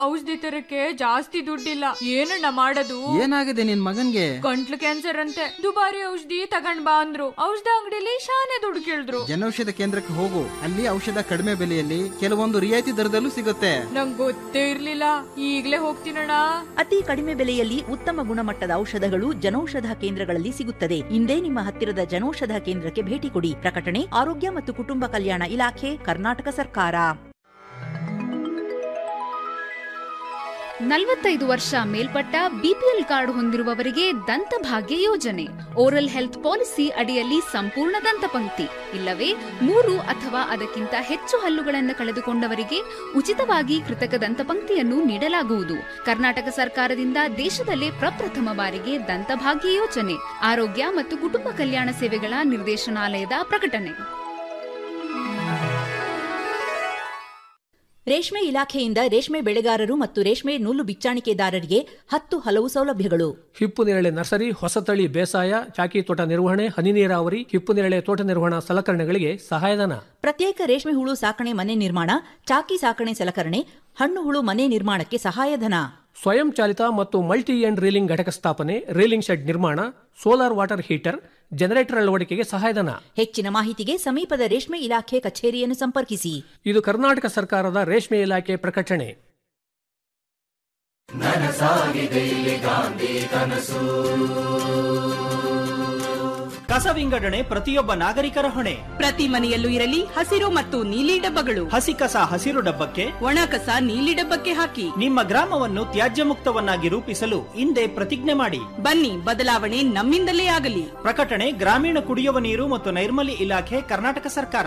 ಔಷಧಿ ತರಕ್ಕೆ ಜಾಸ್ತಿ ದುಡ್ಡಿಲ್ಲ ಏನಣ್ಣ ಮಾಡೋದು ಏನಾಗಿದೆ ನಿನ್ ಮಗನ್ಗೆ ಗಂಟ್ಲು ಕ್ಯಾನ್ಸರ್ ಅಂತೆ ದುಬಾರಿ ಔಷಧಿ ತಗೊಂಡ್ ಬಾ ಅಂದ್ರು ಔಷಧ ಅಂಗಡಿಲಿ ಶಾನೆ ದುಡ್ಡು ಕೇಳಿದ್ರು ಜನೌಷಧ ಕೇಂದ್ರಕ್ಕೆ ಹೋಗು ಅಲ್ಲಿ ಔಷಧ ಕಡಿಮೆ ಬೆಲೆಯಲ್ಲಿ ಕೆಲವೊಂದು ರಿಯಾಯಿತಿ ದರದಲ್ಲೂ ಸಿಗುತ್ತೆ ನಂಗ್ ಗೊತ್ತೇ ಇರ್ಲಿಲ್ಲ ಈಗ್ಲೇ ಹೋಗ್ತೀನಣ್ಣ ಅತಿ ಕಡಿಮೆ ಬೆಲೆಯಲ್ಲಿ ಉತ್ತಮ ಗುಣಮಟ್ಟದ ಔಷಧಗಳು ಜನೌಷಧ ಕೇಂದ್ರಗಳಲ್ಲಿ ಸಿಗುತ್ತದೆ ಇಂದೇ ನಿಮ್ಮ ಹತ್ತಿರದ ಜನೌಷಧ ಕೇಂದ್ರಕ್ಕೆ ಭೇಟಿ ಕೊಡಿ ಪ್ರಕಟಣೆ ಆರೋಗ್ಯ ಮತ್ತು ಕುಟುಂಬ ಕಲ್ಯಾಣ ಇಲಾಖೆ ಕರ್ನಾಟಕ ಸರ್ಕಾರ ನಲವತ್ತೈದು ವರ್ಷ ಮೇಲ್ಪಟ್ಟ ಬಿಪಿಎಲ್ ಕಾರ್ಡ್ ಹೊಂದಿರುವವರಿಗೆ ದಂತಭಾಗ್ಯ ಯೋಜನೆ ಓರಲ್ ಹೆಲ್ತ್ ಪಾಲಿಸಿ ಅಡಿಯಲ್ಲಿ ಸಂಪೂರ್ಣ ದಂತಪಂಕ್ತಿ ಇಲ್ಲವೇ ಮೂರು ಅಥವಾ ಅದಕ್ಕಿಂತ ಹೆಚ್ಚು ಹಲ್ಲುಗಳನ್ನು ಕಳೆದುಕೊಂಡವರಿಗೆ ಉಚಿತವಾಗಿ ಕೃತಕ ದಂತಪಂಕ್ತಿಯನ್ನು ನೀಡಲಾಗುವುದು ಕರ್ನಾಟಕ ಸರ್ಕಾರದಿಂದ ದೇಶದಲ್ಲೇ ಪ್ರಪ್ರಥಮ ಬಾರಿಗೆ ದಂತಭಾಗ್ಯ ಯೋಜನೆ ಆರೋಗ್ಯ ಮತ್ತು ಕುಟುಂಬ ಕಲ್ಯಾಣ ಸೇವೆಗಳ ನಿರ್ದೇಶನಾಲಯದ ಪ್ರಕಟಣೆ ರೇಷ್ಮೆ ಇಲಾಖೆಯಿಂದ ರೇಷ್ಮೆ ಬೆಳೆಗಾರರು ಮತ್ತು ರೇಷ್ಮೆ ನೂಲು ಬಿಚ್ಚಾಣಿಕೆದಾರರಿಗೆ ಹತ್ತು ಹಲವು ಸೌಲಭ್ಯಗಳು ಹಿಪ್ಪು ನೇರಳೆ ನರ್ಸರಿ ಹೊಸತಳಿ ಬೇಸಾಯ ಚಾಕಿ ತೋಟ ನಿರ್ವಹಣೆ ಹನಿ ನೀರಾವರಿ ಹಿಪ್ಪು ನೇರಳೆ ತೋಟ ನಿರ್ವಹಣಾ ಸಲಕರಣೆಗಳಿಗೆ ಸಹಾಯಧನ ಪ್ರತ್ಯೇಕ ರೇಷ್ಮೆ ಹುಳು ಸಾಕಣೆ ಮನೆ ನಿರ್ಮಾಣ ಚಾಕಿ ಸಾಕಣೆ ಸಲಕರಣೆ ಹಣ್ಣು ಹುಳು ಮನೆ ನಿರ್ಮಾಣಕ್ಕೆ ಸಹಾಯಧನ ಸ್ವಯಂ ಚಾಲಿತ ಮತ್ತು ಮಲ್ಟಿ ಎಂಡ್ ರೀಲಿಂಗ್ ಘಟಕ ಸ್ಥಾಪನೆ ರೀಲಿಂಗ್ ಶೆಡ್ ನಿರ್ಮಾಣ ಸೋಲಾರ್ ವಾಟರ್ ಹೀಟರ್ ಜನರೇಟರ್ ಅಳವಡಿಕೆಗೆ ಸಹಾಯಧನ ಹೆಚ್ಚಿನ ಮಾಹಿತಿಗೆ ಸಮೀಪದ ರೇಷ್ಮೆ ಇಲಾಖೆ ಕಚೇರಿಯನ್ನು ಸಂಪರ್ಕಿಸಿ ಇದು ಕರ್ನಾಟಕ ಸರ್ಕಾರದ ರೇಷ್ಮೆ ಇಲಾಖೆ ಪ್ರಕಟಣೆ ಕಸ ವಿಂಗಡಣೆ ಪ್ರತಿಯೊಬ್ಬ ನಾಗರಿಕರ ಹೊಣೆ ಪ್ರತಿ ಮನೆಯಲ್ಲೂ ಇರಲಿ ಹಸಿರು ಮತ್ತು ನೀಲಿ ಡಬ್ಬಗಳು ಹಸಿ ಕಸ ಹಸಿರು ಡಬ್ಬಕ್ಕೆ ಒಣ ಕಸ ನೀಲಿ ಡಬ್ಬಕ್ಕೆ ಹಾಕಿ ನಿಮ್ಮ ಗ್ರಾಮವನ್ನು ತ್ಯಾಜ್ಯ ಮುಕ್ತವನ್ನಾಗಿ ರೂಪಿಸಲು ಹಿಂದೆ ಪ್ರತಿಜ್ಞೆ ಮಾಡಿ ಬನ್ನಿ ಬದಲಾವಣೆ ನಮ್ಮಿಂದಲೇ ಆಗಲಿ ಪ್ರಕಟಣೆ ಗ್ರಾಮೀಣ ಕುಡಿಯುವ ನೀರು ಮತ್ತು ನೈರ್ಮಲ್ಯ ಇಲಾಖೆ ಕರ್ನಾಟಕ ಸರ್ಕಾರ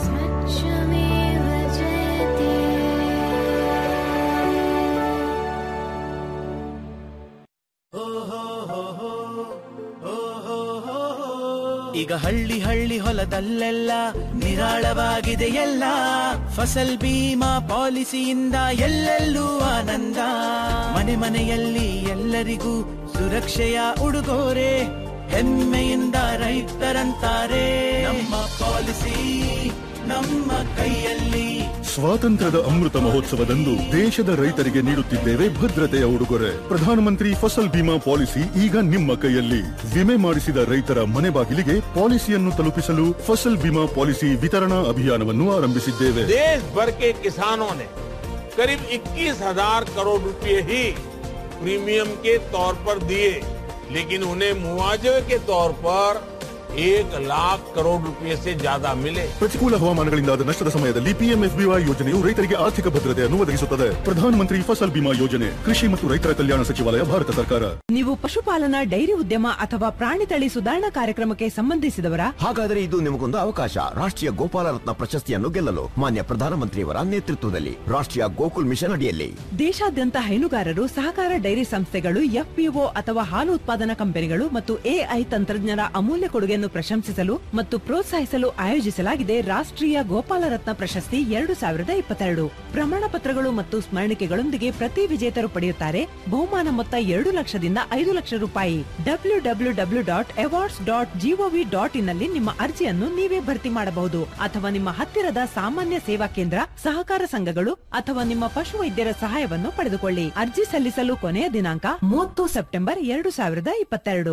ಈಗ ಹಳ್ಳಿ ಹಳ್ಳಿ ಹೊಲದಲ್ಲೆಲ್ಲ ನಿರಾಳವಾಗಿದೆ ಎಲ್ಲ ಫಸಲ್ ಬೀಮಾ ಪಾಲಿಸಿಯಿಂದ ಎಲ್ಲೆಲ್ಲೂ ಆನಂದ ಮನೆ ಮನೆಯಲ್ಲಿ ಎಲ್ಲರಿಗೂ ಸುರಕ್ಷೆಯ ಉಡುಗೊರೆ ಹೆಮ್ಮೆಯಿಂದ ರೈತರಂತಾರೆ ನಮ್ಮ ಪಾಲಿಸಿ ನಮ್ಮ ಕೈಯಲ್ಲಿ ಸ್ವಾತಂತ್ರ್ಯದ ಅಮೃತ ಮಹೋತ್ಸವದಂದು ದೇಶದ ರೈತರಿಗೆ ನೀಡುತ್ತಿದ್ದೇವೆ ಭದ್ರತೆಯ ಉಡುಗೊರೆ ಪ್ರಧಾನಮಂತ್ರಿ ಫಸಲ್ ಬಿಮಾ ಪಾಲಿಸಿ ಈಗ ನಿಮ್ಮ ಕೈಯಲ್ಲಿ ವಿಮೆ ಮಾಡಿಸಿದ ರೈತರ ಮನೆ ಬಾಗಿಲಿಗೆ ಪಾಲಿಸಿಯನ್ನು ತಲುಪಿಸಲು ಫಸಲ್ ಬಿಮಾ ಪಾಲಿಸಿ ವಿತರಣಾ ಅಭಿಯಾನವನ್ನು ಆರಂಭಿಸಿದ್ದೇವೆ देश भर के किसानों ने करीब 21,000 करोड़ रुपए ही प्रीमियम के तौर पर दिए लेकिन उन्हें मुआवजे के तौर पर एक लाख करोड़ रुपए से ज्यादा मिले ಪ್ರತಿಕೂಲ ಹವಾಮಾನಗಳಿಂದಾದ ನಷ್ಟದ ಸಮಯದಲ್ಲಿ ಪಿಎಂಎಫ್ಬಿವೈ ಯೋಜನೆಯು ರೈತರಿಗೆ ಆರ್ಥಿಕ ಭದ್ರತೆಯನ್ನು ಒದಗಿಸುತ್ತದೆ ಪ್ರಧಾನಮಂತ್ರಿ ಫಸಲ್ ಬಿಮಾ ಯೋಜನೆ ಕೃಷಿ ಮತ್ತು ರೈತರ ಕಲ್ಯಾಣ ಸಚಿವಾಲಯ ಭಾರತ ಸರ್ಕಾರ ನೀವು ಪಶುಪಾಲನಾ ಡೈರಿ ಉದ್ಯಮ ಅಥವಾ ಪ್ರಾಣಿ ತಳಿ ಸುಧಾರಣಾ ಕಾರ್ಯಕ್ರಮಕ್ಕೆ ಸಂಬಂಧಿಸಿದವರ ಹಾಗಾದರೆ ಇದು ನಿಮಗೊಂದು ಅವಕಾಶ ರಾಷ್ಟ್ರೀಯ ಗೋಪಾಲ ರತ್ನ ಪ್ರಶಸ್ತಿಯನ್ನು ಗೆಲ್ಲಲು ಮಾನ್ಯ ಪ್ರಧಾನಮಂತ್ರಿಯವರ ನೇತೃತ್ವದಲ್ಲಿ ರಾಷ್ಟ್ರೀಯ ಗೋಕುಲ್ ಮಿಷನ್ ಅಡಿಯಲ್ಲಿ ದೇಶಾದ್ಯಂತ ಹೈನುಗಾರರು ಸಹಕಾರ ಡೈರಿ ಸಂಸ್ಥೆಗಳು ಎಫ್ಪಿಒ ಅಥವಾ ಹಾಲು ಉತ್ಪಾದನಾ ಕಂಪನಿಗಳು ಮತ್ತು ಎಐ ತಂತ್ರಜ್ಞರ ಅಮೂಲ್ಯ ಕೊಡುಗೆಯನ್ನು ಪ್ರಶಂಸಿಸಲು ಮತ್ತು ಪ್ರೋತ್ಸಾಹಿಸಲು ಆಯೋಜಿಸಲಾಗಿದೆ ರಾಷ್ಟ್ರೀಯ ಗೋಪಾಲ ರತ್ನ ಪ್ರಶಸ್ತಿ ಎರಡು ಸಾವಿರದ ಇಪ್ಪತ್ತೆರಡು ಪ್ರಮಾಣ ಪತ್ರಗಳು ಮತ್ತು ಸ್ಮರಣಿಕೆಗಳೊಂದಿಗೆ ಪ್ರತಿ ವಿಜೇತರು ಪಡೆಯುತ್ತಾರೆ ಬಹುಮಾನ ಮೊತ್ತ ಎರಡು ಲಕ್ಷದಿಂದ ಐದು ಲಕ್ಷ ರೂಪಾಯಿ W W W dot awards dot G O V dot ಇನ್ನಲ್ಲಿ ನಿಮ್ಮ ಅರ್ಜಿಯನ್ನು ನೀವೇ ಭರ್ತಿ ಮಾಡಬಹುದು ಅಥವಾ ನಿಮ್ಮ ಹತ್ತಿರದ ಸಾಮಾನ್ಯ ಸೇವಾ ಕೇಂದ್ರ ಸಹಕಾರ ಸಂಘಗಳು ಅಥವಾ ನಿಮ್ಮ ಪಶು ವೈದ್ಯರ ಸಹಾಯವನ್ನು ಪಡೆದುಕೊಳ್ಳಿ ಅರ್ಜಿ ಸಲ್ಲಿಸಲು ಕೊನೆಯ ದಿನಾಂಕ ಮೂವತ್ತು ಸೆಪ್ಟೆಂಬರ್ ಎರಡು ಸಾವಿರದ ಇಪ್ಪತ್ತೆರಡು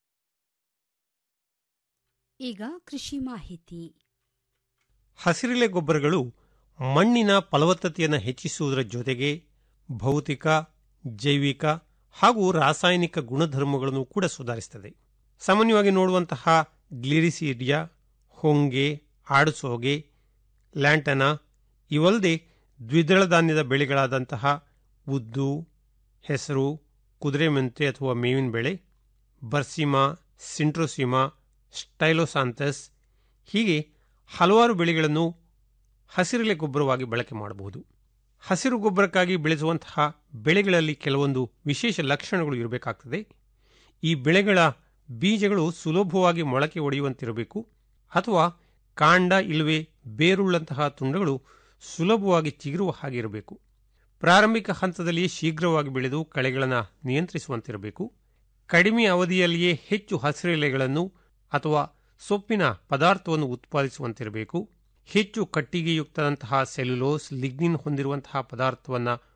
ಈಗ ಕೃಷಿ ಮಾಹಿತಿ ಹಸಿರೆಲೆ ಗೊಬ್ಬರಗಳು ಮಣ್ಣಿನ ಫಲವತ್ತತೆಯನ್ನು ಹೆಚ್ಚಿಸುವುದರ ಜೊತೆಗೆ ಭೌತಿಕ ಜೈವಿಕ ಹಾಗೂ ರಾಸಾಯನಿಕ ಗುಣಧರ್ಮಗಳನ್ನು ಕೂಡ ಸುಧಾರಿಸುತ್ತದೆ ಸಾಮಾನ್ಯವಾಗಿ ನೋಡುವಂತಹ ಗ್ಲಿರಿಸೀಡಿಯಾ ಹೊಂಗೆ ಆಡುಸೋಗೆ ಲ್ಯಾಂಟನ ಇವಲ್ಲದೆ ದ್ವಿದಳ ಧಾನ್ಯದ ಬೆಳೆಗಳಾದಂತಹ ಉದ್ದು ಹೆಸರು ಕುದುರೆ ಮೆಂತೆ ಅಥವಾ ಮೇವಿನ ಬೆಳೆ ಬರ್ಸಿಮಾ ಸಿಂಟ್ರೋಸಿಮಾ ಸ್ಟೈಲೋಸಾಂತಸ್ ಹೀಗೆ ಹಲವಾರು ಬೆಳೆಗಳನ್ನು ಹಸಿರೆಲೆ ಗೊಬ್ಬರವಾಗಿ ಬಳಕೆ ಮಾಡಬಹುದು ಹಸಿರು ಗೊಬ್ಬರಕ್ಕಾಗಿ ಬೆಳೆಸುವಂತಹ ಬೆಳೆಗಳಲ್ಲಿ ಕೆಲವೊಂದು ವಿಶೇಷ ಲಕ್ಷಣಗಳು ಇರಬೇಕಾಗ್ತದೆ ಈ ಬೆಳೆಗಳ ಬೀಜಗಳು ಸುಲಭವಾಗಿ ಮೊಳಕೆ ಒಡೆಯುವಂತಿರಬೇಕು ಅಥವಾ ಕಾಂಡ ಇಲ್ಲವೇ ಬೇರುಳ್ಳಂತಹ ತುಂಡುಗಳು ಸುಲಭವಾಗಿ ಚಿಗುರುವ ಹಾಗಿರಬೇಕು ಪ್ರಾರಂಭಿಕ ಹಂತದಲ್ಲಿ ಶೀಘ್ರವಾಗಿ ಬೆಳೆದು ಕಳೆಗಳನ್ನು ನಿಯಂತ್ರಿಸುವಂತಿರಬೇಕು ಕಡಿಮೆ ಅವಧಿಯಲ್ಲಿಯೇ ಹೆಚ್ಚು ಹಸಿರೆಲೆಗಳನ್ನು ಅಥವಾ ಸೊಪ್ಪಿನ ಪದಾರ್ಥವನ್ನು ಉತ್ಪಾದಿಸುವಂತಿರಬೇಕು ಹೆಚ್ಚು ಕಟ್ಟಿಗೆಯುಕ್ತದಂತಹ ಸೆಲ್ಯುಲೋಸ್ ಲಿಗ್ನಿನ್ ಹೊಂದಿರುವಂತಹ ಪದಾರ್ಥವನ್ನು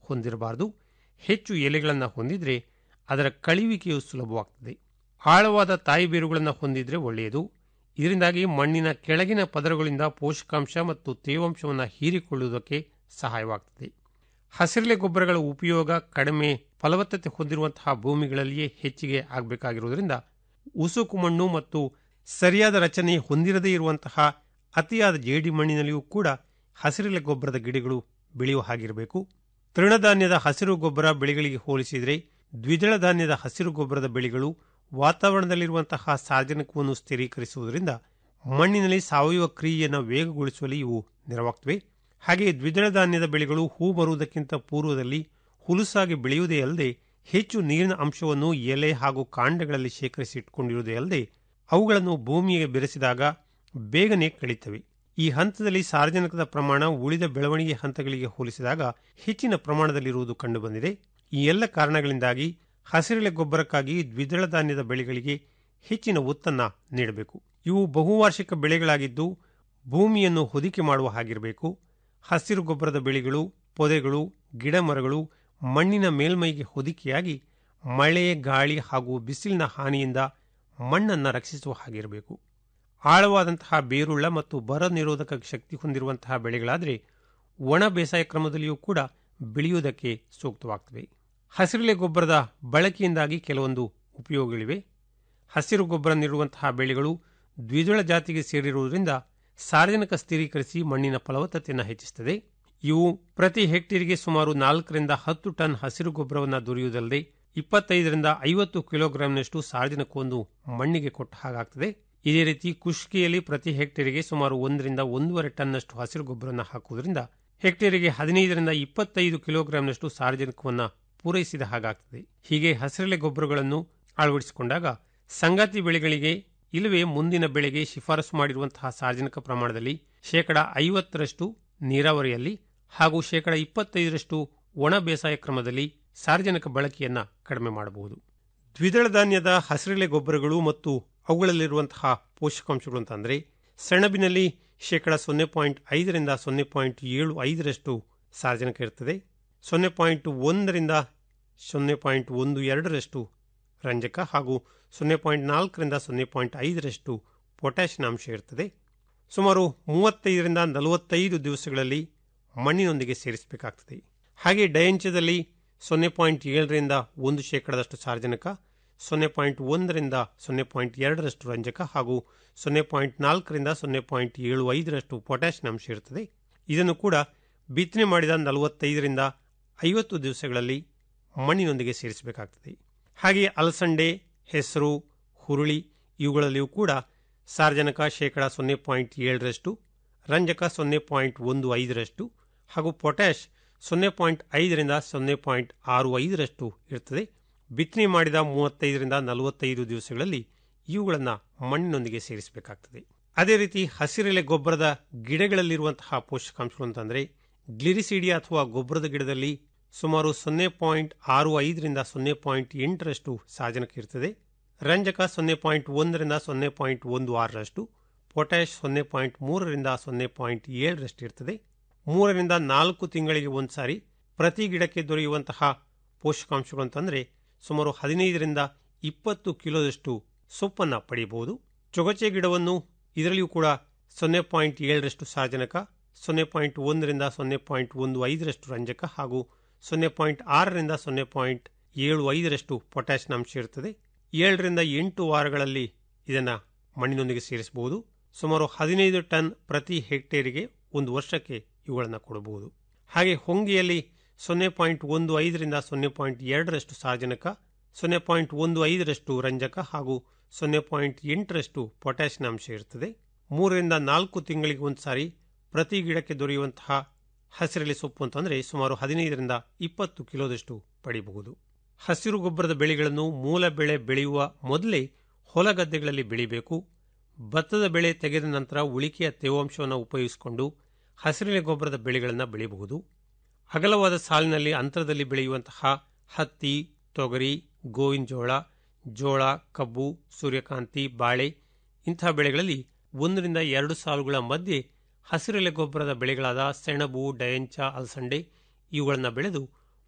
ಹೊಂದಿರಬಾರದು ಹೆಚ್ಚು ಎಲೆಗಳನ್ನು ಹೊಂದಿದ್ರೆ ಅದರ ಕಳಿವಿಕೆಯು ಸುಲಭವಾಗ್ತದೆ ಆಳವಾದ ತಾಯಿ ಬೇರುಗಳನ್ನು ಹೊಂದಿದ್ರೆ ಒಳ್ಳೆಯದು ಇದರಿಂದಾಗಿ ಮಣ್ಣಿನ ಕೆಳಗಿನ ಪದರಗಳಿಂದ ಪೋಷಕಾಂಶ ಮತ್ತು ತೇವಾಂಶವನ್ನು ಹೀರಿಕೊಳ್ಳುವುದಕ್ಕೆ ಸಹಾಯವಾಗ್ತದೆ ಹಸಿರೆಲೆ ಗೊಬ್ಬರಗಳ ಉಪಯೋಗ ಕಡಿಮೆ ಫಲವತ್ತತೆ ಹೊಂದಿರುವಂತಹ ಭೂಮಿಗಳಲ್ಲಿಯೇ ಹೆಚ್ಚಿಗೆ ಆಗಬೇಕಾಗಿರುವುದರಿಂದ ಉಸುಕು ಮಣ್ಣು ಮತ್ತು ಸರಿಯಾದ ರಚನೆ ಹೊಂದಿರದೇ ಇರುವಂತಹ ಅತಿಯಾದ ಜೇಡಿ ಮಣ್ಣಿನಲ್ಲಿಯೂ ಕೂಡ ಹಸಿರೆಲೆ ಗೊಬ್ಬರದ ಗಿಡಗಳು ಬೆಳೆಯುವ ಹಾಗಿರಬೇಕು ತೃಣಧಾನ್ಯದ ಹಸಿರು ಗೊಬ್ಬರ ಬೆಳೆಗಳಿಗೆ ಹೋಲಿಸಿದರೆ ದ್ವಿದಳ ಧಾನ್ಯದ ಹಸಿರು ಗೊಬ್ಬರದ ಬೆಳೆಗಳು ವಾತಾವರಣದಲ್ಲಿರುವಂತಹ ಸಾರ್ವಜನಿಕವನ್ನು ಸ್ಥಿರೀಕರಿಸುವುದರಿಂದ ಮಣ್ಣಿನಲ್ಲಿ ಸಾವಯವ ಕ್ರಿಯೆಯನ್ನು ವೇಗಗೊಳಿಸುವಲ್ಲಿ ಇವು ನೆರವಾಗ್ತವೆ ಹಾಗೆಯೇ ದ್ವಿದಳ ಧಾನ್ಯದ ಬೆಳೆಗಳು ಹೂ ಬರುವುದಕ್ಕಿಂತ ಪೂರ್ವದಲ್ಲಿ ಹುಲುಸಾಗಿ ಬೆಳೆಯುವುದೇ ಅಲ್ಲದೆ ಹೆಚ್ಚು ನೀರಿನ ಅಂಶವನ್ನು ಎಲೆ ಹಾಗೂ ಕಾಂಡಗಳಲ್ಲಿ ಶೇಖರಿಸಿ ಇಟ್ಟುಕೊಂಡಿರುವುದೇ ಅಲ್ಲದೆ ಅವುಗಳನ್ನು ಭೂಮಿಗೆ ಬೆರೆಸಿದಾಗ ಬೇಗನೆ ಕಳೀತವೆ ಈ ಹಂತದಲ್ಲಿ ಸಾರ್ವಜನಿಕದ ಪ್ರಮಾಣ ಉಳಿದ ಬೆಳವಣಿಗೆ ಹಂತಗಳಿಗೆ ಹೋಲಿಸಿದಾಗ ಹೆಚ್ಚಿನ ಪ್ರಮಾಣದಲ್ಲಿರುವುದು ಕಂಡುಬಂದಿದೆ ಈ ಎಲ್ಲ ಕಾರಣಗಳಿಂದಾಗಿ ಹಸಿರೆಲೆ ಗೊಬ್ಬರಕ್ಕಾಗಿ ದ್ವಿದಳ ಧಾನ್ಯದ ಬೆಳೆಗಳಿಗೆ ಹೆಚ್ಚಿನ ಒತ್ತನ್ನು ನೀಡಬೇಕು ಇವು ಬಹುವಾರ್ಷಿಕ ಬೆಳೆಗಳಾಗಿದ್ದು ಭೂಮಿಯನ್ನು ಹೊದಿಕೆ ಮಾಡುವ ಹಾಗಿರಬೇಕು ಹಸಿರು ಗೊಬ್ಬರದ ಬೆಳೆಗಳು ಪೊದೆಗಳು ಗಿಡ ಮರಗಳು ಮಣ್ಣಿನ ಮೇಲ್ಮೈಗೆ ಹೊದಿಕೆಯಾಗಿ ಮಳೆ ಗಾಳಿ ಹಾಗೂ ಬಿಸಿಲಿನ ಹಾನಿಯಿಂದ ಮಣ್ಣನ್ನು ರಕ್ಷಿಸುವ ಹಾಗಿರಬೇಕು ಆಳವಾದಂತಹ ಬೇರುಳ್ಳ ಮತ್ತು ಬರ ನಿರೋಧಕ ಶಕ್ತಿ ಹೊಂದಿರುವಂತಹ ಬೆಳೆಗಳಾದರೆ ಒಣ ಬೇಸಾಯ ಕ್ರಮದಲ್ಲಿಯೂ ಕೂಡ ಬೆಳೆಯುವುದಕ್ಕೆ ಸೂಕ್ತವಾಗ್ತವೆ ಹಸಿರೆಲೆ ಗೊಬ್ಬರದ ಬಳಕೆಯಿಂದಾಗಿ ಕೆಲವೊಂದು ಉಪಯೋಗಗಳಿವೆ ಹಸಿರು ಗೊಬ್ಬರ ನೀಡುವಂತಹ ಬೆಳೆಗಳು ದ್ವಿದಳ ಜಾತಿಗೆ ಸೇರಿರುವುದರಿಂದ ಸಾರ್ವಜನಿಕ ಸ್ಥಿರೀಕರಿಸಿ ಮಣ್ಣಿನ ಫಲವತ್ತತೆಯನ್ನು ಹೆಚ್ಚಿಸುತ್ತದೆ ಇವು ಪ್ರತಿ ಹೆಕ್ಟೇರಿಗೆ ಸುಮಾರು ನಾಲ್ಕರಿಂದ ಹತ್ತು ಟನ್ ಹಸಿರು ಗೊಬ್ಬರವನ್ನು ದೊರೆಯುವುದಲ್ಲದೆ ಇಪ್ಪತ್ತೈದರಿಂದ ಐವತ್ತು ಕಿಲೋಗ್ರಾಂನಷ್ಟು ಸಾರ್ವಜನಿಕವೊಂದು ಮಣ್ಣಿಗೆ ಕೊಟ್ಟ ಹಾಗಾಗ್ತದೆ ಇದೇ ರೀತಿ ಕುಷ್ಕಿಯಲ್ಲಿ ಪ್ರತಿ ಹೆಕ್ಟೇರಿಗೆ ಸುಮಾರು ಒಂದರಿಂದ ಒಂದೂವರೆ ಟನ್ನಷ್ಟು ಹಸಿರು ಗೊಬ್ಬರವನ್ನು ಹಾಕುವುದರಿಂದ ಹೆಕ್ಟೇರಿಗೆ ಹದಿನೈದರಿಂದ ಇಪ್ಪತ್ತೈದು ಕಿಲೋಗ್ರಾಂನಷ್ಟು ಸಾರ್ವಜನಿಕವನ್ನು ಪೂರೈಸಿದ ಹಾಗಾಗ್ತದೆ ಹೀಗೆ ಹಸಿರೆಲೆ ಗೊಬ್ಬರಗಳನ್ನು ಅಳವಡಿಸಿಕೊಂಡಾಗ ಸಂಗಾತಿ ಬೆಳೆಗಳಿಗೆ ಇಲ್ಲವೇ ಮುಂದಿನ ಬೆಳೆಗೆ ಶಿಫಾರಸು ಮಾಡಿರುವಂತಹ ಸಾರ್ವಜನಿಕ ಪ್ರಮಾಣದಲ್ಲಿ ಶೇಕಡ ಐವತ್ತರಷ್ಟು ನೀರಾವರಿಯಲ್ಲಿ ಹಾಗೂ ಶೇಕಡ ಇಪ್ಪತ್ತೈದರಷ್ಟು ಒಣ ಬೇಸಾಯ ಕ್ರಮದಲ್ಲಿ ಸಾರ್ವಜನಿಕ ಬಳಕೆಯನ್ನು ಕಡಿಮೆ ಮಾಡಬಹುದು ದ್ವಿದಳ ಧಾನ್ಯದ ಹಸಿರೆಲೆ ಗೊಬ್ಬರಗಳು ಮತ್ತು ಅವುಗಳಲ್ಲಿರುವಂತಹ ಪೋಷಕಾಂಶಗಳು ಅಂತಂದರೆ ಸೆಣಬಿನಲ್ಲಿ ಶೇಕಡ ಸೊನ್ನೆ ಪಾಯಿಂಟ್ ಐದರಿಂದ ಸೊನ್ನೆ ಪಾಯಿಂಟ್ ಏಳು ಐದರಷ್ಟು ಸಾರ್ವಜನಿಕ ಇರ್ತದೆ ಸೊನ್ನೆ ಪಾಯಿಂಟ್ ಒಂದರಿಂದ ಸೊನ್ನೆ ಪಾಯಿಂಟ್ ಒಂದು ಎರಡರಷ್ಟು ರಂಜಕ ಹಾಗೂ ಸೊನ್ನೆ ಪಾಯಿಂಟ್ ನಾಲ್ಕರಿಂದ ಸೊನ್ನೆ ಪಾಯಿಂಟ್ ಐದರಷ್ಟು ಪೊಟ್ಯಾಷಿಯಂ ಅಂಶ ಇರ್ತದೆ ಸುಮಾರು ಮೂವತ್ತೈದರಿಂದ ನಲವತ್ತೈದು ದಿವಸಗಳಲ್ಲಿ ಮಣ್ಣಿನೊಂದಿಗೆ ಸೇರಿಸಬೇಕಾಗ್ತದೆ ಹಾಗೆ ಡಯಂಚದಲ್ಲಿ ಸೊನ್ನೆ ಪಾಯಿಂಟ್ ಏಳರಿಂದ ಒಂದು ಶೇಕಡದಷ್ಟು ಸಾರ್ವಜನಿಕ ಸೊನ್ನೆ ಪಾಯಿಂಟ್ ಒಂದರಿಂದ ಸೊನ್ನೆ ಪಾಯಿಂಟ್ ಎರಡರಷ್ಟು ರಂಜಕ ಹಾಗೂ ಸೊನ್ನೆ ಪಾಯಿಂಟ್ ನಾಲ್ಕರಿಂದ ಸೊನ್ನೆ ಪಾಯಿಂಟ್ ಏಳು ಐದರಷ್ಟು ಪೊಟ್ಯಾಷಿಯಂ ಅಂಶ ಇರುತ್ತದೆ ಇದನ್ನು ಕೂಡ ಬಿತ್ತನೆ ಮಾಡಿದ ನಲವತ್ತೈದರಿಂದ ಐವತ್ತು ದಿವಸಗಳಲ್ಲಿ ಮಣ್ಣಿನೊಂದಿಗೆ ಸೇರಿಸಬೇಕಾಗ್ತದೆ ಹಾಗೆಯೇ ಅಲಸಂಡೆ ಹೆಸರು ಹುರುಳಿ ಇವುಗಳಲ್ಲಿಯೂ ಕೂಡ ಸಾರ್ವಜನಿಕ ಶೇಕಡ ಸೊನ್ನೆ ಪಾಯಿಂಟ್ ಏಳರಷ್ಟು ರಂಜಕ ಸೊನ್ನೆ ಪಾಯಿಂಟ್ ಒಂದು ಐದರಷ್ಟು ಹಾಗೂ ಪೊಟ್ಯಾಷ್ ಸೊನ್ನೆ ಪಾಯಿಂಟ್ ಐದರಿಂದ ಸೊನ್ನೆ ಪಾಯಿಂಟ್ ಆರು ಐದರಷ್ಟು ಇರ್ತದೆ ಬಿತ್ತನೆ ಮಾಡಿದ ಮೂವತ್ತೈದರಿಂದ ನಲವತ್ತೈದು ದಿವಸಗಳಲ್ಲಿ ಇವುಗಳನ್ನು ಮಣ್ಣಿನೊಂದಿಗೆ ಸೇರಿಸಬೇಕಾಗ್ತದೆ ಅದೇ ರೀತಿ ಹಸಿರೆಲೆ ಗೊಬ್ಬರದ ಗಿಡಗಳಲ್ಲಿರುವಂತಹ ಪೋಷಕಾಂಶಗಳು ಅಂತಂದರೆ ಗ್ಲಿರಿಸಿಡಿಯಾ ಅಥವಾ ಗೊಬ್ಬರದ ಗಿಡದಲ್ಲಿ ಸುಮಾರು ಸೊನ್ನೆ ಪಾಯಿಂಟ್ ಆರು ಐದರಿಂದ ಸೊನ್ನೆ ಪಾಯಿಂಟ್ ಎಂಟರಷ್ಟು ಸಾರ್ವಜನಿಕ ಇರ್ತದೆ ರಂಜಕ ಸೊನ್ನೆ ಪಾಯಿಂಟ್ ಒಂದರಿಂದ ಸೊನ್ನೆ ಪಾಯಿಂಟ್ ಒಂದು ಆರರಷ್ಟು ಪೊಟ್ಯಾಷ್ ಸೊನ್ನೆ ಪಾಯಿಂಟ್ ಮೂರರಿಂದ ಸೊನ್ನೆ ಪಾಯಿಂಟ್ ಏಳರಷ್ಟು ಇರ್ತದೆ ಮೂರರಿಂದ ನಾಲ್ಕು ತಿಂಗಳಿಗೆ ಒಂದು ಸಾರಿ ಪ್ರತಿ ಗಿಡಕ್ಕೆ ದೊರೆಯುವಂತಹ ಪೋಷಕಾಂಶಗಳು ಅಂತಂದರೆ ಸುಮಾರು ಹದಿನೈದರಿಂದ ಇಪ್ಪತ್ತು ಕಿಲೋದಷ್ಟು ಸೊಪ್ಪನ್ನು ಪಡೆಯಬಹುದು ಚೊಗಚೆ ಗಿಡವನ್ನು ಇದರಲ್ಲಿಯೂ ಕೂಡ ಸೊನ್ನೆ ಪಾಯಿಂಟ್ ಏಳರಷ್ಟು ಸಾರ್ವಜನಿಕ ಸೊನ್ನೆ ಪಾಯಿಂಟ್ ಒಂದರಿಂದ ಸೊನ್ನೆ ಪಾಯಿಂಟ್ ಒಂದು ಐದರಷ್ಟು ರಂಜಕ ಹಾಗೂ ಸೊನ್ನೆ ಪಾಯಿಂಟ್ ಆರರಿಂದ ಸೊನ್ನೆ ಪಾಯಿಂಟ್ ಏಳು ಐದರಷ್ಟು ಪೊಟ್ಯಾಷಿಯಂ ಅಂಶ ಇರುತ್ತದೆ ಏಳರಿಂದ ಎಂಟು ವಾರಗಳಲ್ಲಿ ಇದನ್ನು ಮಣ್ಣಿನೊಂದಿಗೆ ಸೇರಿಸಬಹುದು ಸುಮಾರು ಹದಿನೈದು ಟನ್ ಪ್ರತಿ ಹೆಕ್ಟೇರಿಗೆ ಒಂದು ವರ್ಷಕ್ಕೆ ಇವುಗಳನ್ನು ಕೊಡಬಹುದು ಹಾಗೆ ಹೊಂಗೆಯಲ್ಲಿ ಸೊನ್ನೆ ಪಾಯಿಂಟ್ ಒಂದು ಐದರಿಂದ ಸೊನ್ನೆ ಪಾಯಿಂಟ್ ಎರಡರಷ್ಟು ಸಾರ್ವಜನಿಕ ಸೊನ್ನೆ ಪಾಯಿಂಟ್ ಒಂದು ಐದರಷ್ಟು ರಂಜಕ ಹಾಗೂ ಸೊನ್ನೆ ಪಾಯಿಂಟ್ ಎಂಟರಷ್ಟು ಪೊಟ್ಯಾಷಿಯಂ ಅಂಶ ಇರುತ್ತದೆ ಮೂರರಿಂದ ನಾಲ್ಕು ತಿಂಗಳಿಗೆ ಒಂದು ಸಾರಿ ಪ್ರತಿ ಗಿಡಕ್ಕೆ ದೊರೆಯುವಂತಹ ಹಸಿರೆಲೆ ಸೊಪ್ಪು ಅಂತಂದರೆ ಸುಮಾರು ಹದಿನೈದರಿಂದ ಇಪ್ಪತ್ತು ಕಿಲೋದಷ್ಟು ಪಡೆಯಬಹುದು ಹಸಿರು ಗೊಬ್ಬರದ ಬೆಳೆಗಳನ್ನು ಮೂಲ ಬೆಳೆ ಬೆಳೆಯುವ ಮೊದಲೇ ಹೊಲಗದ್ದೆಗಳಲ್ಲಿ ಬೆಳಿಬೇಕು ಭತ್ತದ ಬೆಳೆ ತೆಗೆದ ನಂತರ ಉಳಿಕೆಯ ತೇವಾಂಶವನ್ನು ಉಪಯೋಗಿಸಿಕೊಂಡು ಹಸಿರೆಲೆ ಗೊಬ್ಬರದ ಬೆಳೆಗಳನ್ನು ಬೆಳೆಯಬಹುದು ಅಗಲವಾದ ಸಾಲಿನಲ್ಲಿ ಅಂತರದಲ್ಲಿ ಬೆಳೆಯುವಂತಹ ಹತ್ತಿ ತೊಗರಿ ಗೋವಿನ ಜೋಳ ಜೋಳ ಕಬ್ಬು ಸೂರ್ಯಕಾಂತಿ ಬಾಳೆ ಇಂತಹ ಬೆಳೆಗಳಲ್ಲಿ ಒಂದರಿಂದ ಎರಡು ಸಾಲುಗಳ ಮಧ್ಯೆ ಹಸಿರೆಲೆ ಗೊಬ್ಬರದ ಬೆಳೆಗಳಾದ ಸೆಣಬು ಡಯಂಚ ಅಲಸಂಡೆ ಇವುಗಳನ್ನು ಬೆಳೆದು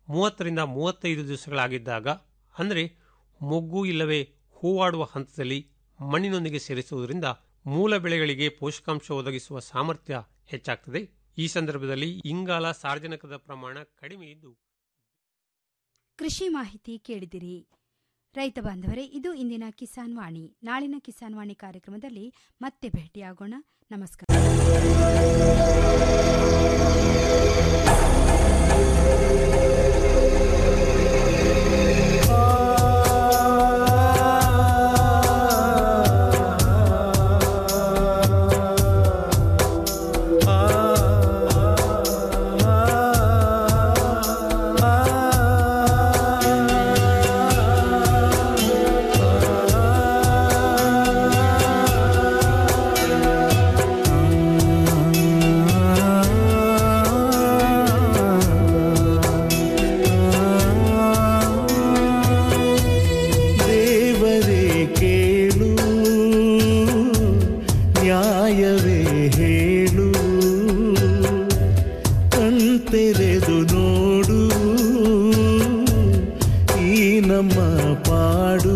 ಮೂವತ್ತರಿಂದ ಮೂವತ್ತೈದು ದಿವಸಗಳಾಗಿದ್ದಾಗ ಅಂದರೆ ಮೊಗ್ಗು ಇಲ್ಲವೇ ಹೂವಾಡುವ ಹಂತದಲ್ಲಿ ಮಣ್ಣಿನೊಂದಿಗೆ ಸೇರಿಸುವುದರಿಂದ ಮೂಲ ಬೆಳೆಗಳಿಗೆ ಪೋಷಕಾಂಶ ಒದಗಿಸುವ ಸಾಮರ್ಥ್ಯ ಹೆಚ್ಚಾಗ್ತದೆ ಈ ಸಂದರ್ಭದಲ್ಲಿ ಇಂಗಾಲ ಸಾರ್ವಜನಿಕದ ಪ್ರಮಾಣ ಕಡಿಮೆ ಇದ್ದು ಕೃಷಿ ಮಾಹಿತಿ ಕೇಳಿದಿರಿ ರೈತ ಬಾಂಧವರೇ ಇದು ಇಂದಿನ ಕಿಸಾನ್ ವಾಣಿ ನಾಳಿನ ಕಿಸಾನ್ ವಾಣಿ ಕಾರ್ಯಕ್ರಮದಲ್ಲಿ ಮತ್ತೆ ಭೇಟಿಯಾಗೋಣ ನಮಸ್ಕಾರ ದೇವರೇ ಕೇಳು ನ್ಯಾಯವೇ ಹೇಳು ಕಣ್ತೆರೆದು ನೋಡು ಈ ನಮ್ಮ ಪಾಡು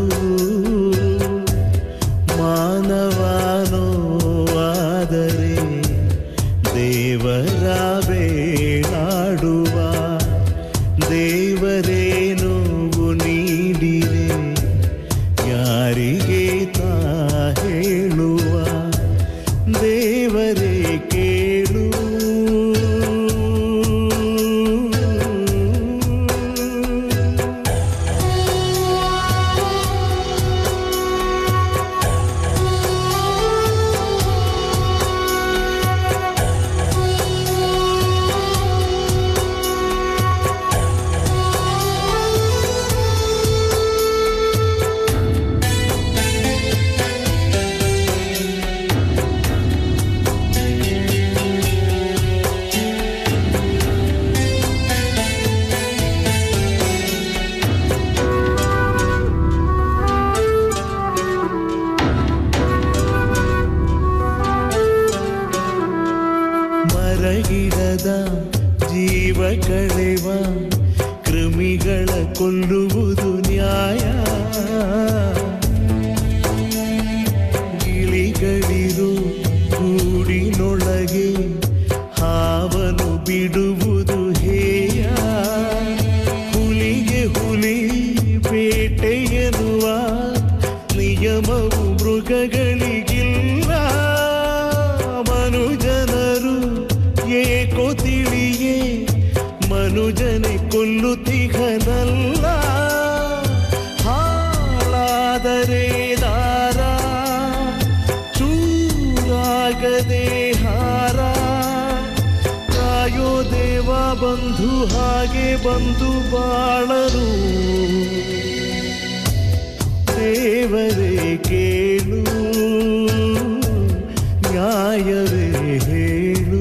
ಮಾನವನೋ ಆದರೆ ದೇವರ ಬೇಡಾಡುವ ದೇವರೇ ನೋವು ನೀಡಿರೆ ಯಾರಿಗೆ ತಾ ಹೇಳುವ ದೇವರೇ ಕೇಳು ಮರಗಿಡದ ಜೀವ ಕಳೆವ ಕೃಮಿಗಳ ಕೊಲ್ಲುವುದು ನ್ಯಾಯ ಗಿಳಿಗಳಿರು ಗೂಡಿನೊಳಗೆ ಹಾವನು ಬಿಡುವುದು ಹೇಯ ಹುಲಿಗೆ ಹುಲಿ ಬೇಟೆ ಎನ್ನುವ ನಿಯಮವು ಮೃಗಗಳಿಗಿಲ್ಲ ಮನುಜನರು ಏಕೋ ತಿಳಿಯೇ ಮನುಜನೆ ಕೊಲ್ಲುತ್ತಿಗನಲ್ಲ ಹಾಳಾದರೆ ದಾರ ಚೂರಾಗದೆ ಹಾರ ಕಾಯೋ ದೇವ ಬಂಧು ಹಾಗೆ ಬಂದು ಬಾಳರು ದೇವರೇ ಕೇಳು ನ್ಯಾಯವೇ ಹೇಳು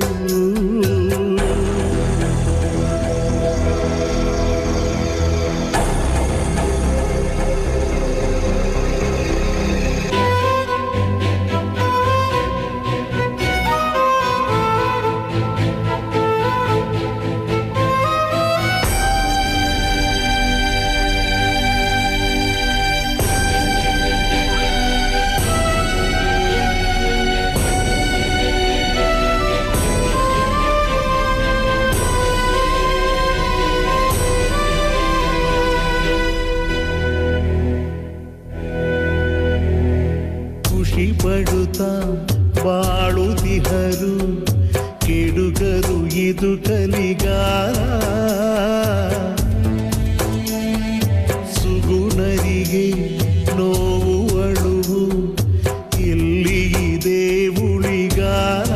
ಖುಷಿ ಪಡುತ್ತಾ ಬಾಳುತಿಹರು ಕೆಡುಗರು ಇದು ಕಲಿಗಾರ ಸುಗುಣರಿಗೆ ನೋವು ಅಳುವು ಎಲ್ಲಿ ಇದೆ ಉಳಿಗಾರ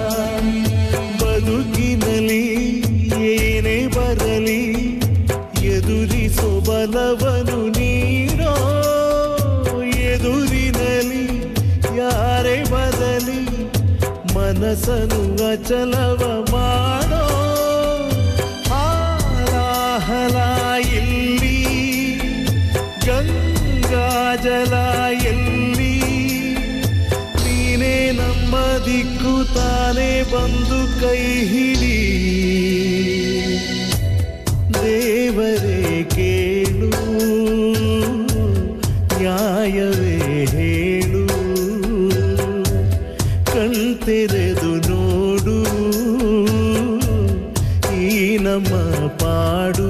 ಬದುಕಿನಲ್ಲಿ ಏನೇ ಬರಲಿ ಎದುರಿಸೋ ಬಲವನು ನೀಡೋ ಎದುರಿನಲ್ಲಿ ಯಾರೇ ಬರಲಿ ಮನಸ್ಸನು ಅಚಲವ ಮಾಡೋ ಹಾಲಾಹಲ ಎಲ್ಲಿ ಗಂಗಾಜಲ ಎಲ್ಲಿ ನೀನೇ ನಮ್ಮ ದಿಕ್ಕು ತಾನೇ ಬಂದು ಕೈ ಹಿಡಿ ದೇವ ದೇವರೇ ಕೇಳು ನ್ಯಾಯವೇ ಹೇಳು ಕಣ್ತೆರೆದು ನೋಡು ಈ ನಮ್ಮ ಪಾಡು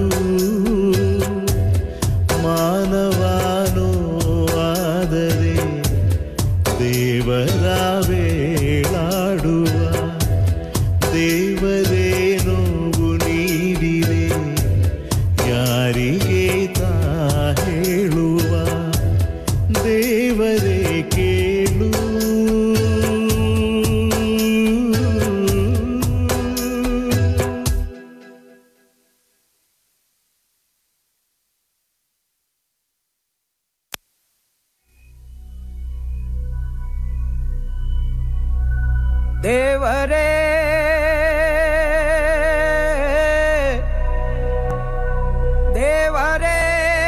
ಮಾನವಾನೋ ಆದರೆ ದೇವರ ಬೇಳಾಡುವ ದೇವರೇ ನೋವು ನೀಡಿದೆ ಯಾರಿಗೆ ತಾ ಹೇಳುವ ದೇವರೇ ಕೇಳು ದೇವರೇ ದೇವರೇ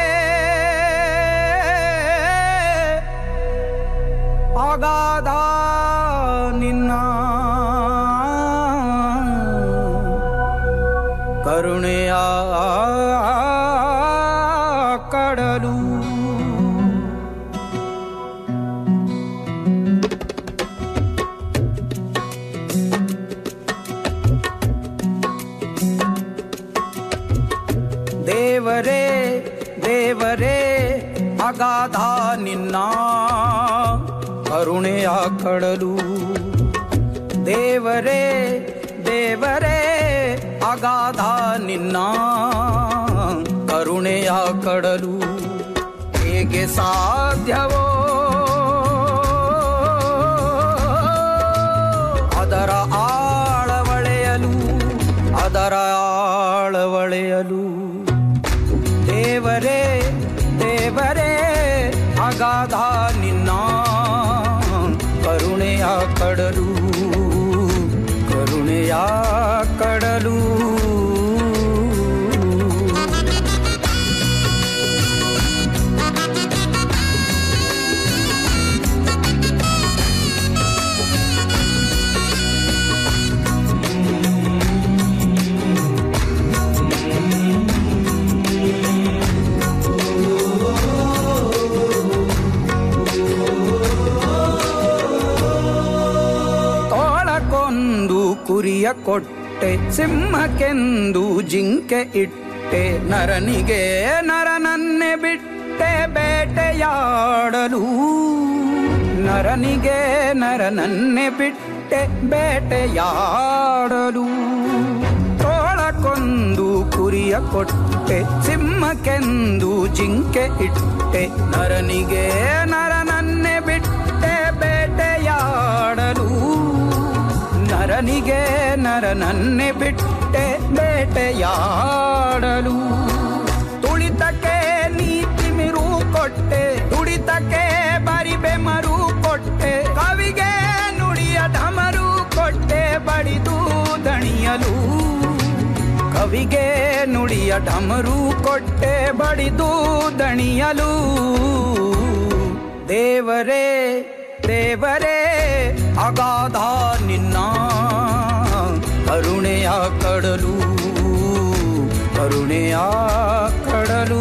ಅಗಾಧ ನಿನ್ನ ಕರುಣೆಯ ಕಡಲು ದೇವರೇ ದೇವರೇ ಅಗಾಧ ನಿನ್ನ ಕರುಣೆಯ ಕಡಲು ದೇವರೇ ದೇವರೇ ಅಗಾಧ ನಿನ್ನ ಕರುಣೆಯ ಕಡಲು ಹೇಗೆ ಸಾಧ್ಯವೋ ಅದರ ಆಳವಳೆಯಲು ಅದರ ಆಳವಳೆಯಲು ದೇವರೇ ದೇವರೇ ಅಗಾಧ ನಿನ್ನ ಕರುಣೆಯ ಕಡಲು ಕರುಣೆಯ ಕಡಲು ತೋಳಕ್ಕೊಂದು ಕುರಿಯ ಕೊಟ್ಟೆ ಸಿಂಹಕ್ಕೆಂದು ಜಿಂಕೆ ಇಟ್ಟೆ ನರನಿಗೆ ನರನನ್ನೇ ಬಿಟ್ಟೆ ಬೇಟೆಯಾಡಲು ನರನಿಗೆ ನರನನ್ನೇ ಬಿಟ್ಟೆ ಬೇಟೆಯಾಡಲು ತೋಳಕ್ಕೊಂದು ಕುರಿಯ ಕೊಟ್ಟೆ ಸಿಂಹಕ್ಕೆಂದು ಜಿಂಕೆ ಇಟ್ಟೆ ನರನಿಗೆ ನರನನ್ನೇ ಬಿಟ್ಟೆ ಬೇಟೆಯಾಡಲು ನರನಿಗೆ ನರನನ್ನೇ ಬಿಟ್ಟೆ ಬೇಟೆಯಾಡಲು ತುಳಿತಕ್ಕೆ ನೀತಿ ಮಿರು ಕೊಟ್ಟೆ ತುಳಿತಕ್ಕೆ ಬರಿಬೆ ಮರು ಕೊಟ್ಟೆ ಕವಿಗೆ ನುಡಿಯ ಢಮರು ಕೊಟ್ಟೆ ಬಡಿದು ದಣಿಯಲು ಕವಿಗೆ ನುಡಿಯ ಢಮರು ಕೊಟ್ಟೆ ಬಡಿದು ದಣಿಯಲು ದೇವರೇ ದೇವರೇ ಅಗಾಧ ನಿನ್ನ ಕರುಣೆಯ ಕಡಲು ಕರುಣೆಯ ಕಡಲು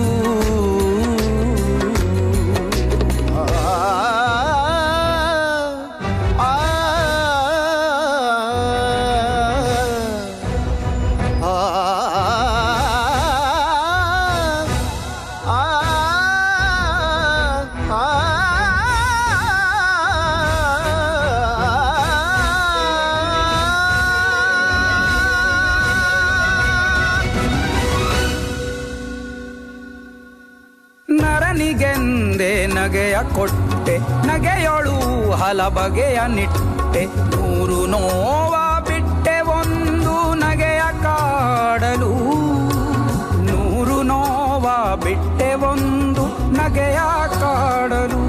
ನರನಿಗೆಂದೆ ನಗೆಯ ಕೊಟ್ಟೆ ನಗೆಯೊಳು ಹಲ ಬಗೆಯ ನಿಟ್ಟೆ ನೂರು ನೋವ ಬಿಟ್ಟೆ ಒಂದು ನಗೆಯ ಕಾಡಲು ನೂರು ನೋವ ಬಿಟ್ಟೆ ಒಂದು ನಗೆಯ ಕಾಡಲು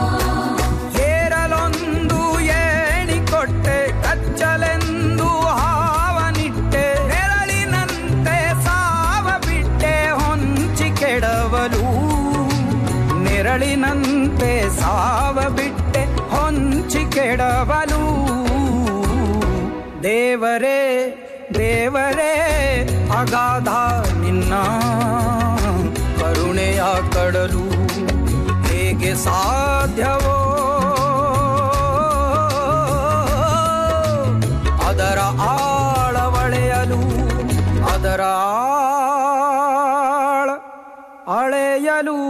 ಹೇರಲೊಂದು ಏಣಿ ಕೊಟ್ಟೆ ಕಚ್ಚಲೆಂದು ಹಾವನಿಟ್ಟೆ ನೆರಳಿನಂತೆ ಸಾವ ಬಿಟ್ಟೆ ಹೊಂಚಿ ಕೆಡವಲು ನೆರಳಿನಂತೆ ಸಾವ ಬಿಟ್ಟೆ ಹೊಂಚಿ ಕೆಡವಲು ದೇವರೇ ದೇವರೇ ಅಗಾಧ ನಿನ್ನ ನನ್ನ ಕರುಣೆಯ ಕಡಲು ಹೇಗೆ ಸಾಧ್ಯವೋ ಅದರ ಆಳವಳೆಯಲು ಅದರ ಆಳ ಅಳೆಯಲು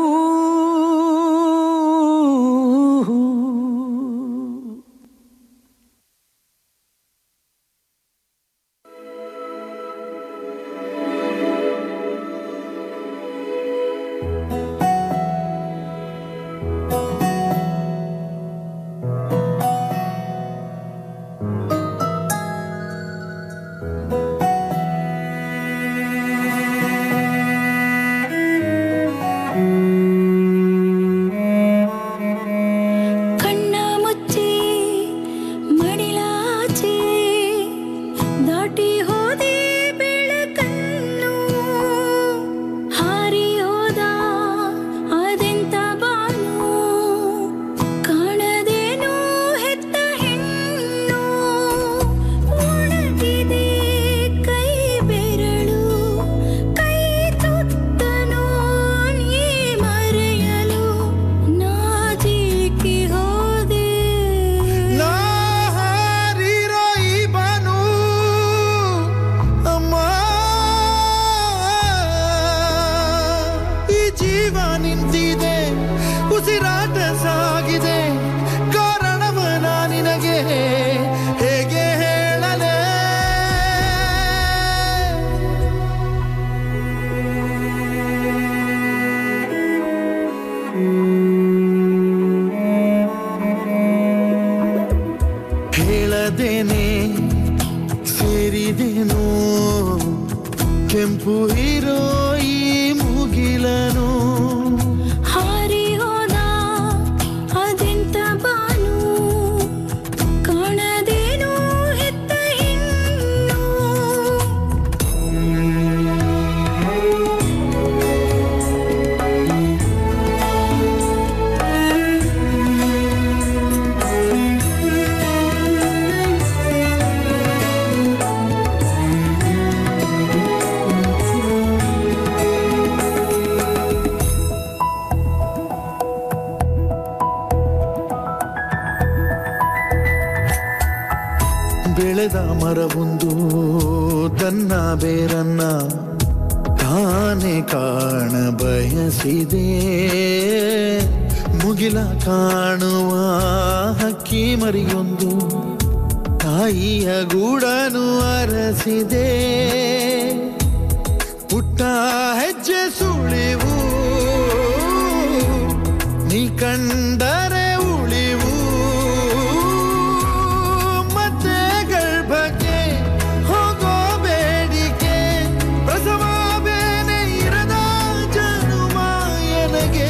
ಕಣ್ಣ ಮುಚ್ಚಿ ಮಡಿಲಾಚಿ ದಾಟಿ ಹೋದೆ ಬೆಳಕನ್ನು ಹಾರಿ ಹೋದ ಅದೆಂತ ಬಾನು ಕಾಣದೇನು ಹೆತ್ತ ಹೆಣ್ಣು ಒಣಗಿದೆ ಕೈ ಬೆರಳು ಕೈ ತುತ್ತನು ನೀ ಮರೆಯಲು ನಾಜಿಕಿ ಹೋದೆ ಹಾರಿರೋ ಈ ಬಾನು ಅಮ್ಮ ಈ ಜೀವ ನಿಂತಿದೆ ಉಸಿರಾಟ ಸಾಗಿದೆ ಕಾರಣವನ ನಿನಗೆ ಹೇಗೆ ಹೇಳಲೇ ಹೇಳದೇನೆ ಸೇರಿದೇನು ಕೆಂಪು ಇರೋ ಈ ಮುಗಿಲನು ಹಾರಿ ಹೋದ ಅದೆಂತ ಬಾನು ಕಾಣದೇನು ಹೆತ್ತ ಹೆಣ್ಣು ಬೆಳೆದ ಮರವೊಂದು ತನ್ನ ಬೇರನ್ನ ತಾನೇ ಕಾಣ ಬಯಸಿದೆ ಮುಗಿಲ ಕಾಣುವ ಹಕ್ಕಿ ಮರಿಯೊಂದು ತಾಯಿಯ ಗೂಡನು ಅರಸಿದೆ ಪುಟ್ಟ ಹೆಜ್ಜೆ ಸುಳಿವು ನೀ ಕಂಡರೆ ಉಳಿವು ಮತ್ತೆ ಗರ್ಭಕ್ಕೆ ಹೋಗೋ ಬೇಡಿಕೆ ಪ್ರಸವ ಬೇನೆ ಇರದ ಜನುಮ ಎನಗೆ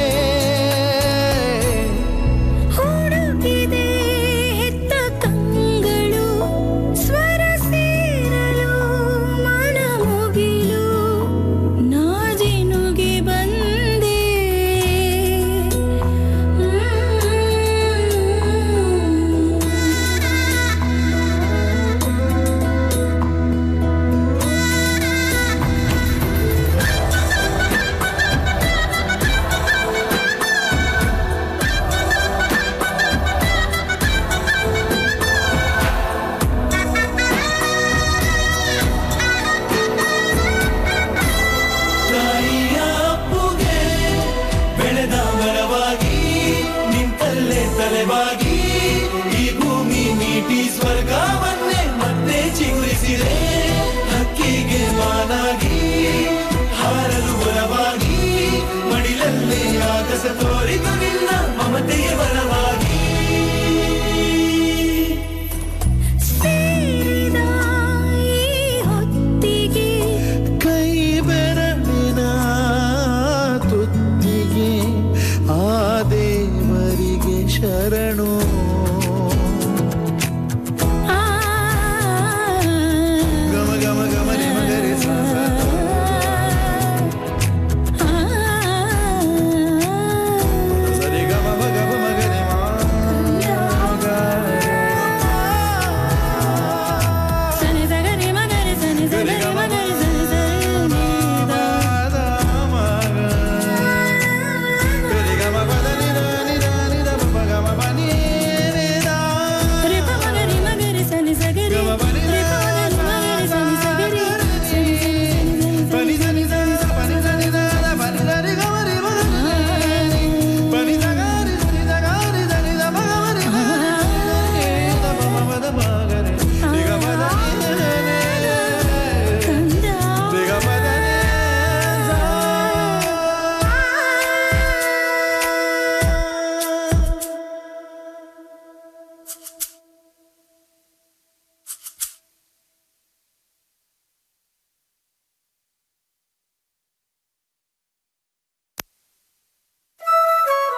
ಹುಡುಕಿದೆ ಹೆತ್ತ ಕಂಗಳು ಸ್ವರ ಸೇರಲು ಮನ ಮುಗಿಲು ನಾಜಿನುಗೆ ಬಂದೆ ಹ್ಮ್.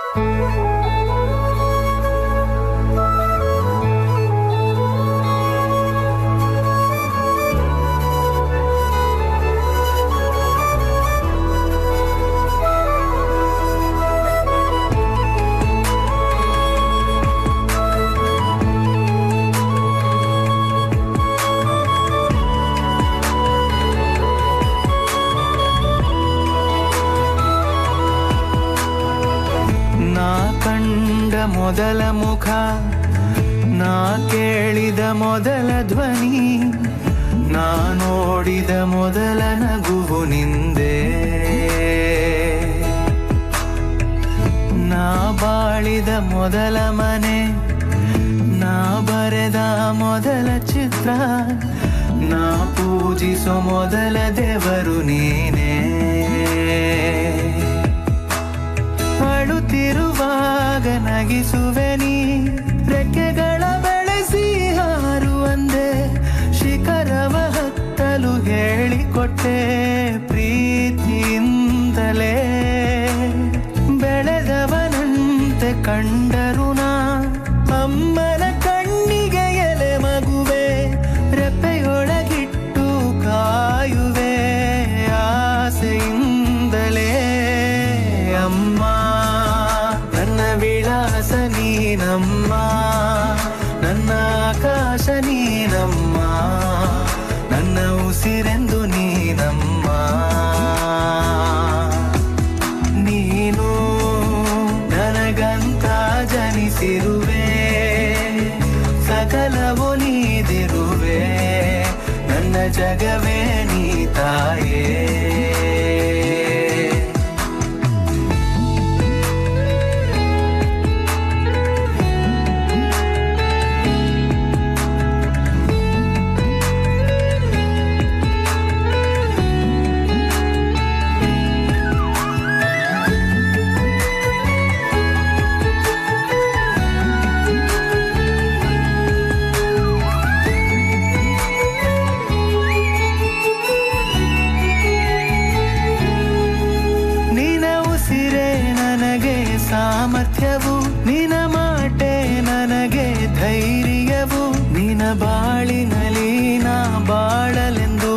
ನಾ ಕಂಡ ಮೊದಲ ಮುಖ ನಾ ಕೇಳಿದ ಮೊದಲ ಧ್ವನಿ ನಾ ನೋಡಿದ ಮೊದಲ ನಗುವು ನಿಂದೆ ನಾ ಬಾಳಿದ ಮೊದಲ ಮನೆ ನಾ ಬರೆದ ಮೊದಲ ಚಿತ್ರ ನಾ ಪೂಜಿಸೋ ಮೊದಲ ದೇವರು ನೀನೇ ಅಳುತ್ತಿರುವಾಗ ನಗಿಸುವೆ ನೀ ರೆಕ್ಕೆಗಳ ಬೆಳೆಸಿ ಹಾರುವಂದೆ ಶಿಖರವ ಹತ್ತಲು ಹೇಳಿಕೊಟ್ಟೆ ಪ್ರೀತಿಯಿಂದಲೇ ಬೆಳೆದವನಂತೆ ಕಂಡರು ನಾ ಅಮ್ಮನ ಕಣ್ಣಿಗೆ ಎಲೆ ಮಗುವೆ ರೆಪ್ಪೆಯೊಳಗಿಟ್ಟು ಕಾಯುವೆ ಆಸೆಯಿಂದಲೇ ಅಮ್ಮ ನನ್ನ ವಿಳಾಸ ನೀನಮ್ಮ ನನ್ನ ಆಕಾಶ ನೀನಮ್ಮ ನನ್ನ ಉಸಿರೆಂದು ನೀನಮ್ಮ ನೀನು ನನಗಂತ ಜನಿಸಿರುವೆ ಸಕಲವು ನೀದಿರುವೆ ನನ್ನ ಜಗವೇ ನೀ ತಾಯೇ ನಿನ ಉಸಿರೇ ನನಗೆ ಸಾಮರ್ಥ್ಯವು ನಿನ ಮಾಟೆ ನನಗೆ ಧೈರ್ಯವು ನಿನ ಬಾಳಿನಲ್ಲಿ ನಾ ಬಾಳಲೆಂದು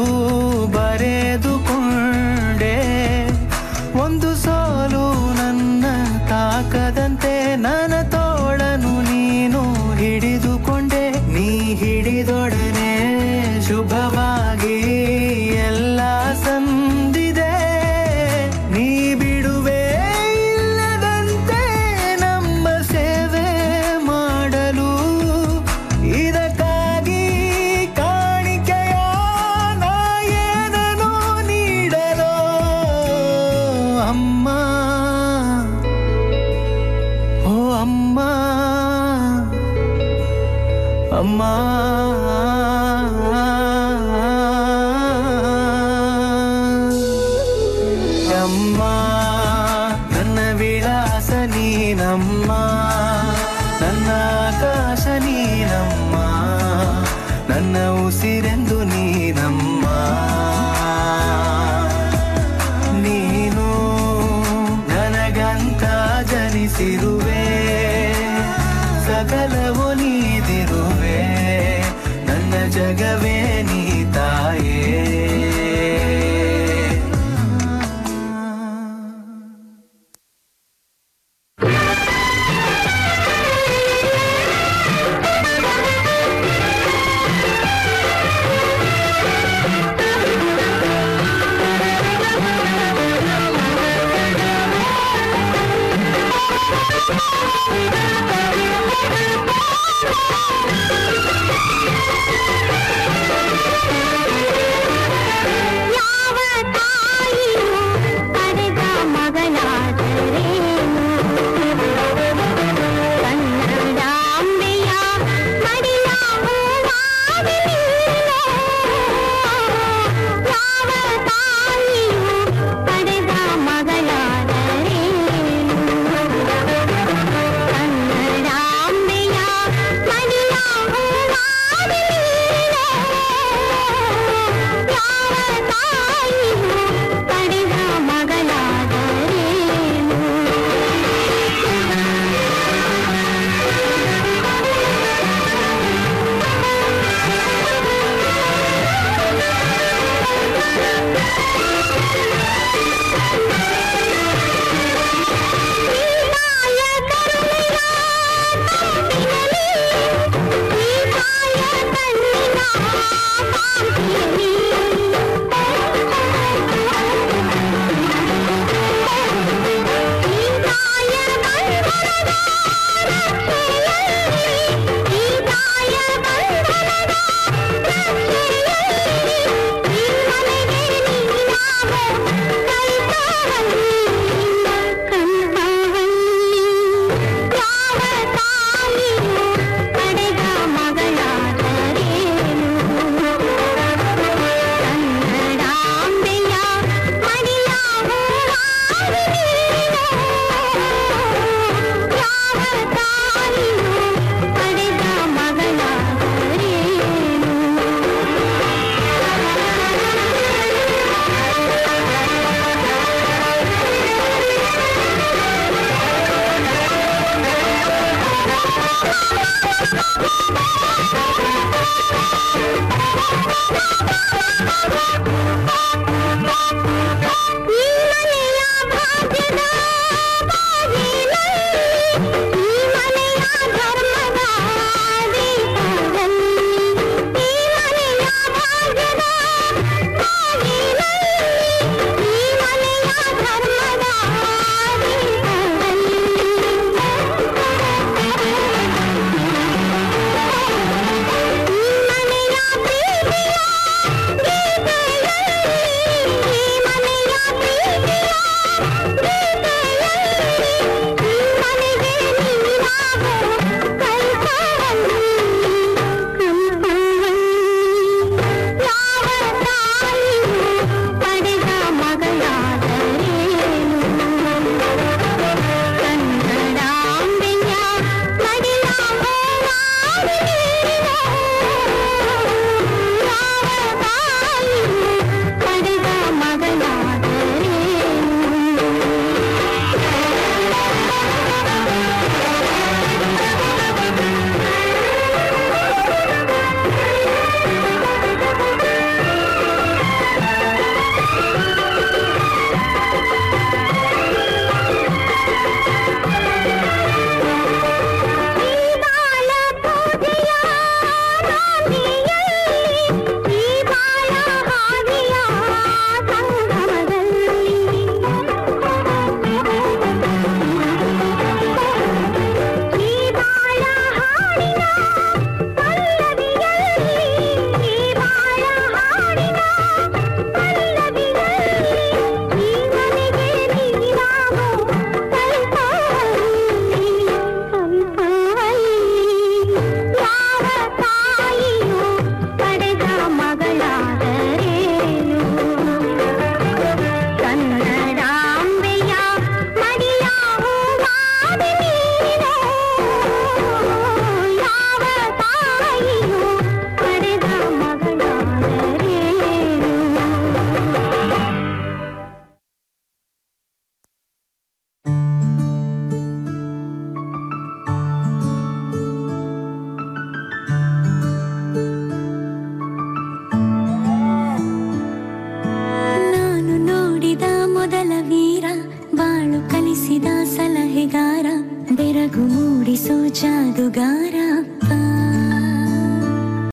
ಬರೆದುಕೊಂಡೆ ಒಂದು ಸೋಲು ನನ್ನ ತಾಕದಂತೆ ನನ್ನ ತೋಳನು ನೀನು ಹಿಡಿದುಕೊಂಡೆ ನೀ ಹಿಡಿದೊಡನೆ ಶುಭವಾಗಿ ಎಲ್ಲ ಸಂದಿದೆ ನೀ ಬಿಡುವೆ ಇಲ್ಲದಂತೆ ನಮ್ಮ ಸೇವೆ ಮಾಡಲು ಇದಕ್ಕಾಗಿ ಕಾಣಿಕೆಯ ನಾ ಏನನ್ನು ನೀಡಲು ಅಮ್ಮ ಓ ಅಮ್ಮ ಅಮ್ಮ ಅಮ್ಮ ನನ್ನ ವಿಳಾಸ ನೀನಮ್ಮ